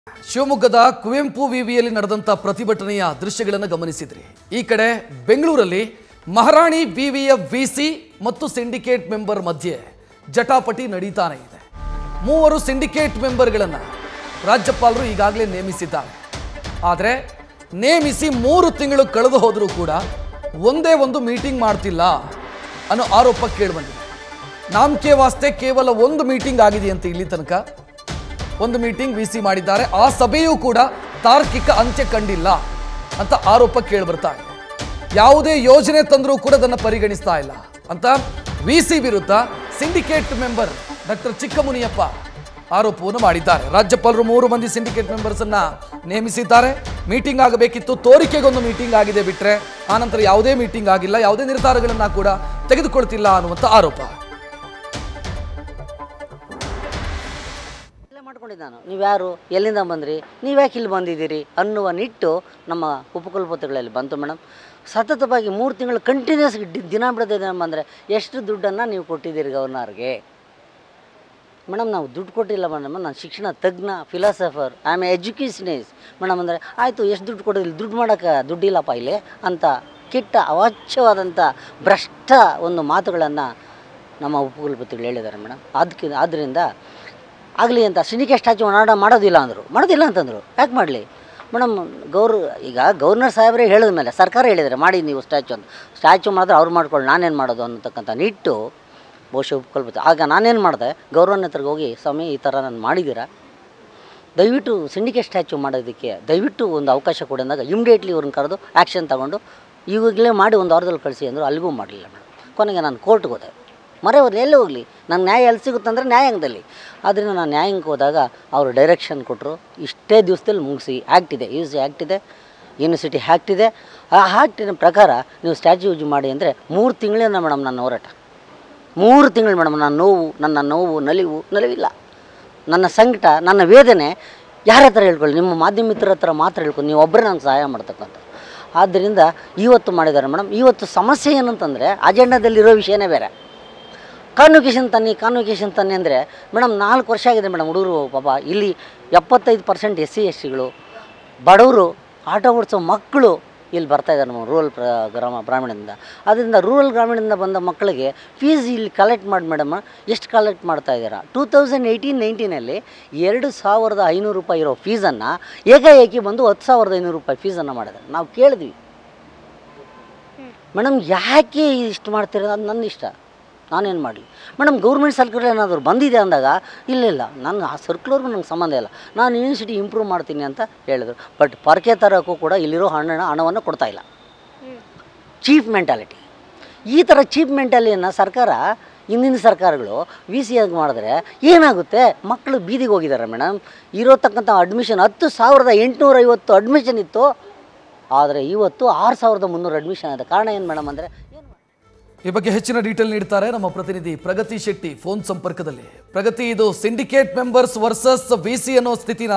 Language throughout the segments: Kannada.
ಶಿವಮೊಗ್ಗದ ಕುವೆಂಪು ವಿವಿಯಲ್ಲಿ ನಡೆದಂಥ ಪ್ರತಿಭಟನೆಯ ದೃಶ್ಯಗಳನ್ನು ಗಮನಿಸಿದ್ರಿ ಈ ಕಡೆ ಬೆಂಗಳೂರಲ್ಲಿ ಮಹಾರಾಣಿ ವಿವಿಯ ವಿಸಿ ಮತ್ತು ಸಿಂಡಿಕೇಟ್ ಮೆಂಬರ್ ಮಧ್ಯೆ ಜಟಾಪಟಿ ನಡೀತಾನೆ ಇದೆ ಮೂವರು ಸಿಂಡಿಕೇಟ್ ಮೆಂಬರ್ಗಳನ್ನು ರಾಜ್ಯಪಾಲರು ಈಗಾಗಲೇ ನೇಮಿಸಿದ್ದಾರೆ ಆದರೆ ನೇಮಿಸಿ ಮೂರು ತಿಂಗಳು ಕಳೆದು ಹೋದರೂ ಕೂಡ ಒಂದೇ ಒಂದು ಮೀಟಿಂಗ್ ಮಾಡ್ತಿಲ್ಲ ಅನ್ನೋ ಆರೋಪ ಕೇಳಿಬಂದಿದೆ ನಾಮಕೆ ವಾಸ್ತೆ ಕೇವಲ ಒಂದು ಮೀಟಿಂಗ್ ಆಗಿದೆಯಂತೆ ಇಲ್ಲಿ ತನಕ ಒಂದು ಮೀಟಿಂಗ್ ವಿ ಸಿ ಮಾಡಿದ್ದಾರೆ ಆ ಸಭೆಯೂ ಕೂಡ ತಾರ್ಕಿಕ ಅಂತ್ಯ ಕಂಡಿಲ್ಲ ಅಂತ ಆರೋಪ ಕೇಳಿಬರ್ತಾ ಇದೆ ಯಾವುದೇ ಯೋಜನೆ ತಂದರೂ ಕೂಡ ಅದನ್ನು ಪರಿಗಣಿಸ್ತಾ ಇಲ್ಲ ಅಂತ ವಿ ಸಿ ವಿರುದ್ಧ ಸಿಂಡಿಕೇಟ್ ಮೆಂಬರ್ ಡಾಕ್ಟರ್ ಚಿಕ್ಕಮುನಿಯಪ್ಪ ಆರೋಪವನ್ನು ಮಾಡಿದ್ದಾರೆ ರಾಜ್ಯಪಾಲರು ಮೂರು ಮಂದಿ ಸಿಂಡಿಕೇಟ್ ಮೆಂಬರ್ಸ್ ಅನ್ನ ನೇಮಿಸಿದ್ದಾರೆ ಮೀಟಿಂಗ್ ಆಗಬೇಕಿತ್ತು ತೋರಿಕೆಗೊಂದು ಮೀಟಿಂಗ್ ಆಗಿದೆ ಬಿಟ್ರೆ ಆನಂತರ ಯಾವುದೇ ಮೀಟಿಂಗ್ ಆಗಿಲ್ಲ ಯಾವುದೇ ನಿರ್ಧಾರಗಳನ್ನ ಕೂಡ ತೆಗೆದುಕೊಳ್ತಿಲ್ಲ ಅನ್ನುವಂಥ ಆರೋಪ ಇಲ್ಲೇ ಮಾಡ್ಕೊಂಡಿದ್ದೆ ನಾನು ನೀವ್ಯಾರು ಎಲ್ಲಿಂದ ಬಂದ್ರಿ ನೀವ್ಯಾಕೆ ಇಲ್ಲಿ ಬಂದಿದ್ದೀರಿ ಅನ್ನುವ ನಿಟ್ಟು ನಮ್ಮ ಉಪಕುಲಪತಿಗಳಲ್ಲಿ ಬಂತು ಮೇಡಮ್ ಸತತವಾಗಿ ಮೂರು ತಿಂಗಳು ಕಂಟಿನ್ಯೂಸ್ ದಿನ ಬಿಡದೆ ದಿನ ಬಂದರೆ ಎಷ್ಟು ದುಡ್ಡನ್ನು ನೀವು ಕೊಟ್ಟಿದ್ದೀರಿ ಗವರ್ನರ್ಗೆ ಮೇಡಮ್ ನಾವು ದುಡ್ಡು ಕೊಟ್ಟಿಲ್ಲ ಮೇಡಮ್ ನಾನು ಶಿಕ್ಷಣ ತಜ್ಞ philosopher I am educationist madam ಅಂದರೆ ಆಯಿತು ಎಷ್ಟು ದುಡ್ಡು ಕೊಡೋದಿಲ್ಲ ದುಡ್ಡು ಮಾಡೋಕ್ಕೆ ದುಡ್ಡಿಲ್ಲಪ್ಪ ಇಲ್ಲಿ ಅಂತ ಕೆಟ್ಟ ಅವಾಚ್ಯವಾದಂಥ ಭ್ರಷ್ಟ ಒಂದು ಮಾತುಗಳನ್ನು ನಮ್ಮ ಉಪಕುಲಪತಿಗಳು ಹೇಳಿದ್ದಾರೆ ಮೇಡಮ್ ಅದಕ್ಕೆ ಆದ್ದರಿಂದ ಆಗಲಿ ಅಂತ ಸಿಂಡಿಕೇಟ್ ಸ್ಟ್ಯಾಚು ಮಾಡ ಮಾಡೋದಿಲ್ಲ ಅಂದರು ಮಾಡೋದಿಲ್ಲ ಅಂತಂದರು ಯಾಕೆ ಮಾಡಲಿ ಮೇಡಮ್ ಗೌರ್ ಈಗ ಗವರ್ನರ್ ಸಾಹೇಬರೇ ಹೇಳಿದ ಮೇಲೆ ಸರ್ಕಾರ ಹೇಳಿದ್ದಾರೆ ಮಾಡಿ ನೀವು ಸ್ಟ್ಯಾಚು ಅಂತ ಸ್ಟ್ಯಾಚು ಮಾಡಿದ್ರೆ ಅವ್ರು ಮಾಡ್ಕೊಳ್ಳಿ ನಾನೇನು ಮಾಡೋದು ಅನ್ನತಕ್ಕಂಥ ನಿಟ್ಟು ಬಹುಶಃ ಒಪ್ಕೊಳ್ಬೋದು ಆಗ ನಾನೇನು ಮಾಡಿದೆ ಗೌರ್ನರ್ ಹತ್ರಗೆ ಹೋಗಿ ಸ್ವಾಮಿ ಈ ಥರ ನಾನು ಮಾಡಿದ್ದೀರಾ ದಯವಿಟ್ಟು ಸಿಂಡಿಕೇಟ್ ಸ್ಟ್ಯಾಚು ಮಾಡೋದಕ್ಕೆ ದಯವಿಟ್ಟು ಒಂದು ಅವಕಾಶ ಕೊಡಿ ಅಂದಾಗ ಇಮಿಡಿಯೇಟ್ಲಿ ಇವ್ರನ್ನ ಕರೆದು ಆ್ಯಕ್ಷನ್ ತಗೊಂಡು ಇವಾಗಲೇ ಮಾಡಿ ಒಂದು ವಾರದಲ್ಲಿ ಕಳಿಸಿ ಅಂದರು ಅಲ್ಲಿಗೂ ಮಾಡಲಿಲ್ಲ ಮೇಡಮ್ ಕೊನೆಗೆ ನಾನು ಕೋರ್ಟ್ಗೆ ಹೋದೆ ಮರೆ ಹೋದ್ರೆ ಎಲ್ಲಿ ಹೋಗಲಿ ನಂಗೆ ನ್ಯಾಯ ಎಲ್ಲಿ ಸಿಗುತ್ತಂದರೆ ನ್ಯಾಯಾಂಗದಲ್ಲಿ ಆದ್ದರಿಂದ ನಾನು ನ್ಯಾಯಾಂಗಕ್ಕೆ ಹೋದಾಗ ಅವರು ಡೈರೆಕ್ಷನ್ ಕೊಟ್ಟರು ಇಷ್ಟೇ ದಿವಸದಲ್ಲಿ ಮುಗಿಸಿ ಆ್ಯಕ್ಟ್ ಇದೆ ಯು ಸಿ ಆ್ಯಕ್ಟ್ ಇದೆ ಯೂನಿವರ್ಸಿಟಿ ಆ್ಯಕ್ಟ್ ಇದೆ ಆ ಆ್ಯಕ್ಟಿನ ಪ್ರಕಾರ ನೀವು ಸ್ಟ್ಯಾಚ್ಯೂ ಯೂಸ್ ಮಾಡಿ ಅಂದರೆ ಮೂರು ತಿಂಗಳಿಂದ ಮೇಡಮ್ ನನ್ನ ಹೋರಾಟ ಮೂರು ತಿಂಗಳು ಮೇಡಮ್ ನನ್ನ ನೋವು ನನ್ನ ನೋವು ನಲಿವು ನಲಿವಿಲ್ಲ ನನ್ನ ಸಂಕಟ ನನ್ನ ವೇದನೆ ಯಾರ ಹತ್ರ ಹೇಳ್ಕೊಳ್ಳಿ ನಿಮ್ಮ ಮಾಧ್ಯಮ ಮಿತ್ರರ ಹತ್ರ ಮಾತ್ರ ಹೇಳ್ಕೊಂಡು ನೀವು ಒಬ್ಬರೇ ನಂಗೆ ಸಹಾಯ ಮಾಡ್ತಕ್ಕಂಥ ಆದ್ದರಿಂದ ಇವತ್ತು ಮಾಡಿದ್ದಾರೆ ಮೇಡಮ್ ಇವತ್ತು ಸಮಸ್ಯೆ ಏನಂತಂದರೆ ಅಜೆಂಡಾದಲ್ಲಿರೋ ವಿಷಯನೇ ಬೇರೆ ಕಾನ್ವಿಕೇಶನ್ ತನ್ನಿ ಕಾನ್ವಿಕೇಶನ್ ತನ್ನಿ ಅಂದರೆ ಮೇಡಮ್ ನಾಲ್ಕು ವರ್ಷ ಆಗಿದೆ ಮೇಡಮ್ ಹುಡುಗರು ಪಾಪ ಇಲ್ಲಿ ಎಪ್ಪತ್ತೈದು ಪರ್ಸೆಂಟ್ ಎಸ್ ಸಿ ಎಸ್ ಸಿಗಳು ಬಡವರು ಆಟೋ ಓಡಿಸೋ ಮಕ್ಕಳು ಇಲ್ಲಿ ಬರ್ತಾ ಇದ್ದಾರೆ ನಮ್ಮ ರೂರಲ್ ಪ್ರ ಗ್ರಾಮ ಗ್ರಾಮೀಣದಿಂದ ಅದರಿಂದ ರೂರಲ್ ಗ್ರಾಮೀಣದಿಂದ ಬಂದ ಮಕ್ಕಳಿಗೆ ಫೀಸ್ ಇಲ್ಲಿ ಕಲೆಕ್ಟ್ ಮಾಡಿ ಮೇಡಮ್ ಎಷ್ಟು ಕಲೆಕ್ಟ್ ಮಾಡ್ತಾ ಇದ್ದೀರಾ ಟೂ ತೌಸಂಡ್ ಏಯ್ಟೀನ್ ನೈನ್ಟೀನಲ್ಲಿ ಎರಡು ಸಾವಿರದ ಐನೂರು ರೂಪಾಯಿ ಇರೋ ಫೀಸನ್ನು ಏಕಾಏಕಿ ಬಂದು ಹತ್ತು ಸಾವಿರದ ಐನೂರು ರೂಪಾಯಿ ಫೀಸನ್ನು ಮಾಡಿದ್ದಾರೆ ನಾವು ಕೇಳಿದ್ವಿ ಮೇಡಮ್ ಯಾಕೆ ಇಷ್ಟು ಮಾಡ್ತೀರ ಅದು ನನ್ನ ಇಷ್ಟ ನಾನೇನು ಮಾಡಲಿ ಮೇಡಮ್ ಗೌರ್ಮೆಂಟ್ ಸರ್ಕಲ್ ಏನಾದರೂ ಬಂದಿದೆ ಅಂದಾಗ ಇಲ್ಲ ಇಲ್ಲ ನನ್ನ ಆ ಸರ್ಕ್ಯುಲರ್ಗೂ ನಂಗೆ ಸಂಬಂಧ ಇಲ್ಲ ನಾನು ಯೂನಿವರ್ಸಿಟಿ ಇಂಪ್ರೂವ್ ಮಾಡ್ತೀನಿ ಅಂತ ಹೇಳಿದ್ರು ಬಟ್ ಪರ್ಕೆ ತರೋಕ್ಕೂ ಕೂಡ ಇಲ್ಲಿರೋ ಹಣ ಹಣವನ್ನು ಕೊಡ್ತಾ ಇಲ್ಲ ಚೀಪ್ ಮೆಂಟಾಲಿಟಿ ಈ ಥರ ಚೀಪ್ ಮೆಂಟಾಲಿಯನ್ನು ಸರ್ಕಾರ ಹಿಂದಿನ ಸರ್ಕಾರಗಳು ವಿ ಸಿ ಆಗಿ ಮಾಡಿದ್ರೆ ಏನಾಗುತ್ತೆ ಮಕ್ಕಳು ಬೀದಿಗೆ ಹೋಗಿದ್ದಾರೆ ಮೇಡಮ್ ಇರೋತಕ್ಕಂಥ ಅಡ್ಮಿಷನ್ ಹತ್ತು ಸಾವಿರದ ಎಂಟುನೂರ ಐವತ್ತು ಅಡ್ಮಿಷನ್ ಇತ್ತು ಆದರೆ ಇವತ್ತು ಆರು ಸಾವಿರದ ಮುನ್ನೂರು ಅಡ್ಮಿಷನ್ ಇದೆ ಕಾರಣ ಏನು ಮೇಡಮ್ ಅಂದರೆ ಏನು ಈ ಬಗ್ಗೆ ಹೆಚ್ಚಿನ ಡೀಟೇಲ್ ನೀಡ್ತಾರೆ ನಮ್ಮ ಪ್ರತಿನಿಧಿ ಪ್ರಗತಿ ಶೆಟ್ಟಿ ಫೋನ್ ಸಂಪರ್ಕದಲ್ಲಿ ಪ್ರಗತಿ ಇದು syndicate members versus V C ಅನ್ನೋ ಸ್ಥಿತಿನ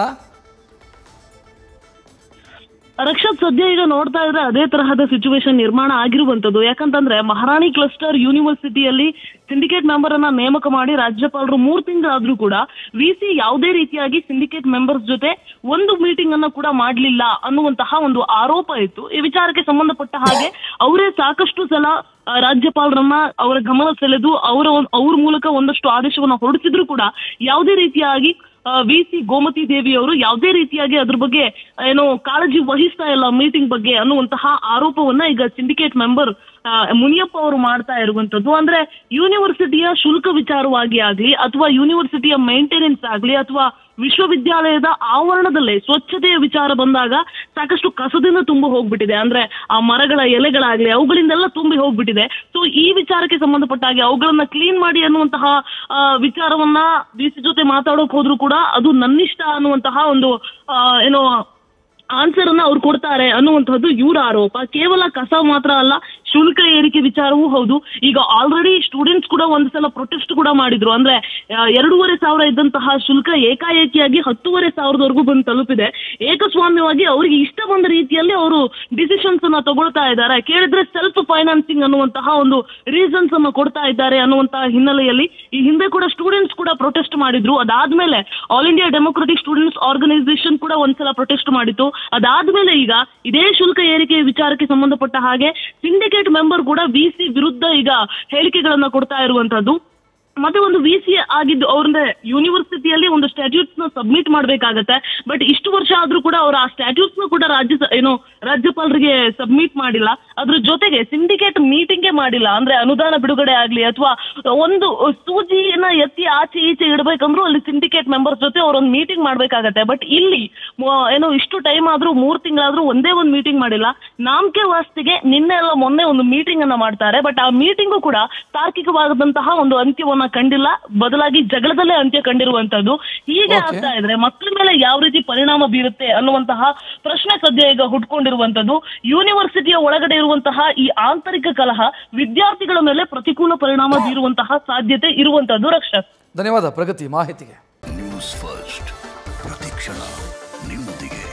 ರಕ್ಷತ್ ಸದ್ಯ ಈಗ ನೋಡ್ತಾ ಇದ್ರೆ ಅದೇ ತರಹದ ಸಿಚುವೇಶನ್ ನಿರ್ಮಾಣ ಆಗಿರುವಂತದ್ದು ಯಾಕಂತಂದ್ರೆ ಮಹಾರಾಣಿ ಕ್ಲಸ್ಟರ್ ಯೂನಿವರ್ಸಿಟಿಯಲ್ಲಿ ಸಿಂಡಿಕೇಟ್ ಮೆಂಬರ್ ಅನ್ನ ನೇಮಕ ಮಾಡಿ ರಾಜ್ಯಪಾಲರು ಮೂರ್ ತಿಂಗಳಾದ್ರೂ ಕೂಡ ವಿಸಿ ಯಾವುದೇ ರೀತಿಯಾಗಿ ಸಿಂಡಿಕೇಟ್ ಮೆಂಬರ್ಸ್ ಜೊತೆ ಒಂದು ಮೀಟಿಂಗ್ ಅನ್ನ ಕೂಡ ಮಾಡ್ಲಿಲ್ಲ ಅನ್ನುವಂತಹ ಒಂದು ಆರೋಪ ಇತ್ತು ಈ ವಿಚಾರಕ್ಕೆ ಸಂಬಂಧಪಟ್ಟ ಹಾಗೆ ಅವರೇ ಸಾಕಷ್ಟು ಸಲ ಆ, ರಾಜ್ಯಪಾಲರನ್ನ ಅವರ ಗಮನ ಸೆಳೆದು ಅವರ ಒಂದ್- ಅವ್ರ ಮೂಲಕ ಒಂದಷ್ಟು ಆದೇಶವನ್ನ ಹೊರಡಿಸಿದ್ರು ಕೂಡ ಯಾವುದೇ ರೀತಿಯಾಗಿ ವಿ ಸಿ ಗೋಮತಿ ದೇವಿ ಅವರು ಯಾವುದೇ ರೀತಿಯಾಗಿ ಅದ್ರ ಬಗ್ಗೆ ಏನೋ ಕಾಳಜಿ ವಹಿಸ್ತಾ ಇಲ್ಲ ಮೀಟಿಂಗ್ ಬಗ್ಗೆ ಅನ್ನುವಂತಹ ಆರೋಪವನ್ನ ಈಗ ಸಿಂಡಿಕೇಟ್ ಮೆಂಬರ್ ಮುನಿಯಪ್ಪ ಅವರು ಮಾಡ್ತಾ ಇರುವಂತದ್ದು ಅಂದ್ರೆ ಯೂನಿವರ್ಸಿಟಿಯ ಶುಲ್ಕ ವಿಚಾರವಾಗಿ ಆಗ್ಲಿ ಅಥವಾ ಯೂನಿವರ್ಸಿಟಿಯ ಮೇಂಟೆನೆನ್ಸ್ ಆಗ್ಲಿ ಅಥವಾ ವಿಶ್ವವಿದ್ಯಾಲಯದ ಆವರಣದಲ್ಲೇ ಸ್ವಚ್ಛತೆಯ ವಿಚಾರ ಬಂದಾಗ ಸಾಕಷ್ಟು ಕಸದಿಂದ ತುಂಬ ಹೋಗ್ಬಿಟ್ಟಿದೆ ಅಂದ್ರೆ ಆ ಮರಗಳ ಎಲೆಗಳಾಗ್ಲಿ ಅವುಗಳಿಂದೆಲ್ಲ ತುಂಬಿ ಹೋಗ್ಬಿಟ್ಟಿದೆ ಸೊ ಈ ವಿಚಾರಕ್ಕೆ ಸಂಬಂಧಪಟ್ಟ ಹಾಗೆ ಅವುಗಳನ್ನ ಕ್ಲೀನ್ ಮಾಡಿ ಅನ್ನುವಂತಹ ಆ, ವಿಚಾರವನ್ನ ಡಿ ಸಿ ಜೊತೆ ಮಾತಾಡೋಕ್ ಹೋದ್ರು ಕೂಡ ಅದು ನನ್ನಿಷ್ಟ ಅನ್ನುವಂತಹ ಒಂದು ಆ, ಏನೋ ಆನ್ಸರ್ ಅನ್ನ ಅವ್ರು ಕೊಡ್ತಾರೆ ಅನ್ನುವಂಥದ್ದು ಇವರ ಆರೋಪ ಕೇವಲ ಕಸ ಮಾತ್ರ ಅಲ್ಲ ಶುಲ್ಕ ಏರಿಕೆ ವಿಚಾರವೂ ಹೌದು ಈಗ ಆಲ್ರೆಡಿ ಸ್ಟೂಡೆಂಟ್ಸ್ ಕೂಡ ಒಂದು ಸಲ ಪ್ರೊಟೆಸ್ಟ್ ಕೂಡ ಮಾಡಿದ್ರು ಅಂದ್ರೆ ಆ, ಎರಡೂವರೆ ಸಾವಿರ ಇದ್ದಂತಹ ಶುಲ್ಕ ಏಕಾಏಕಿಯಾಗಿ ಹತ್ತೂವರೆ ಸಾವಿರದವರೆಗೂ ಬಂದು ತಲುಪಿದೆ ಏಕಸ್ವಾಮ್ಯವಾಗಿ ಅವರಿಗೆ ಇಷ್ಟ ಬಂದ ರೀತಿಯಲ್ಲಿ ಅವರು ಡಿಸಿಷನ್ಸ್ ಅನ್ನ ತಗೊಳ್ತಾ ಇದ್ದಾರೆ ಕೇಳಿದ್ರೆ ಸೆಲ್ಫ್ ಫೈನಾನ್ಸಿಂಗ್ ಅನ್ನುವಂತಹ ಒಂದು ರೀಸನ್ಸ್ ಅನ್ನು ಕೊಡ್ತಾ ಇದ್ದಾರೆ ಅನ್ನುವಂತಹ ಹಿನ್ನೆಲೆಯಲ್ಲಿ ಈ ಹಿಂದೆ ಕೂಡ ಸ್ಟೂಡೆಂಟ್ಸ್ ಕೂಡ ಪ್ರೊಟೆಸ್ಟ್ ಮಾಡಿದ್ರು ಅದಾದ್ಮೇಲೆ All India Democratic Students Organisation ಕೂಡ ಒಂದ್ಸಲ ಪ್ರೊಟೆಸ್ಟ್ ಮಾಡಿತ್ತು ಅದಾದ್ಮೇಲೆ ಈಗ ಇದೇ ಶುಲ್ಕ ಏರಿಕೆ ವಿಚಾರಕ್ಕೆ ಸಂಬಂಧಪಟ್ಟ ಹಾಗೆ ಸಿಂಡಿಕೇಟ್ ಮೆಂಬರ್ ಕೂಡ ವಿ ಸಿ ವಿರುದ್ಧ ಈಗ ಹೇಳಿಕೆಗಳನ್ನ ಕೊಡ್ತಾ ಇರುವಂತದ್ದು ಮತ್ತೆ ಒಂದು ವಿ ಸಿ ಆಗಿದ್ದು ಅವ್ರಂದ್ರೆ ಯೂನಿವರ್ಸಿಟಿಯಲ್ಲಿ ಒಂದು ಸ್ಟ್ಯಾಟ್ಯೂಟ್ಸ್ ನ ಸಬ್ಮಿಟ್ ಮಾಡ್ಬೇಕಾಗತ್ತೆ ಬಟ್ ಇಷ್ಟು ವರ್ಷ ಆದ್ರೂ ಕೂಡ ಅವ್ರ ಆ ಸ್ಟ್ಯಾಟ್ಯೂಟ್ಸ್ ನ ಕೂಡ ರಾಜ್ಯ ಸ- ಏನು ರಾಜ್ಯಪಾಲರಿಗೆ ಸಬ್ಮಿಟ್ ಮಾಡಿಲ್ಲ ಅದ್ರ ಜೊತೆಗೆ ಸಿಂಡಿಕೇಟ್ ಮೀಟಿಂಗೇ ಮಾಡಿಲ್ಲ ಅಂದ್ರೆ ಅನುದಾನ ಬಿಡುಗಡೆ ಆಗ್ಲಿ ಅಥವಾ ಒಂದು ಸೂಜಿನ ಎತ್ತಿ ಆಚೆ ಈಚೆ ಇಡ್ಬೇಕಂದ್ರೂ ಅಲ್ಲಿ ಸಿಂಡಿಕೇಟ್ ಮೆಂಬರ್ಸ್ ಜೊತೆ ಅವ್ರೊಂದು ಮೀಟಿಂಗ್ ಮಾಡ್ಬೇಕಾಗತ್ತೆ ಬಟ್ ಇಲ್ಲಿ ಮ- ಏನು ಇಷ್ಟು ಟೈಮ್ ಆದ್ರೂ ಮೂರ್ ತಿಂಗಳಾದ್ರೂ ಒಂದೇ ಒಂದು ಮೀಟಿಂಗ್ ಮಾಡಿಲ್ಲ ನಾಮಕೆ ವಾಸ್ತಿಗೆ ನಿನ್ನೆ ಎಲ್ಲ ಮೊನ್ನೆ ಒಂದು ಮೀಟಿಂಗ್ ಅನ್ನ ಮಾಡ್ತಾರೆ ಬಟ್ ಆ ಮೀಟಿಂಗು ಕೂಡ ತಾರ್ಕಿಕವಾದಂತಹ ಒಂದು ಅಂತ್ಯವನ್ನ ಕಂಡಿಲ್ಲ ಬದಲಾಗಿ ಜಗಳದಲ್ಲೇ ಅಂತ್ಯ ಕಂಡಿರುವಂತದ್ದು ಹೀಗೆ Okay. ಆಗ್ತಾ ಇದ್ರೆ ಮಕ್ಕಳ ಮೇಲೆ ಯಾವ ರೀತಿ ಪರಿಣಾಮ ಬೀರುತ್ತೆ ಅನ್ನುವಂತಹ ಪ್ರಶ್ನೆ ಸದ್ಯ ಈಗ ಹುಟ್ಕೊಂಡಿರುವಂತದ್ದು ಯೂನಿವರ್ಸಿಟಿಯ ಒಳಗಡೆ ಇರುವಂತಹ ಈ ಆಂತರಿಕ ಕಲಹ ವಿದ್ಯಾರ್ಥಿಗಳ ಮೇಲೆ ಪ್ರತಿಕೂಲ ಪರಿಣಾಮ ಬೀರುವಂತಹ ಸಾಧ್ಯತೆ ಇರುವಂತದ್ದು ರಕ್ಷಕ್ ಧನ್ಯವಾದ ಪ್ರಗತಿ ಮಾಹಿತಿಗೆ ನ್ಯೂಸ್ ಫಸ್ಟ್ ಪ್ರತಿಕ್ಷಣ ನಿಮ್ಮೊಂದಿಗೆ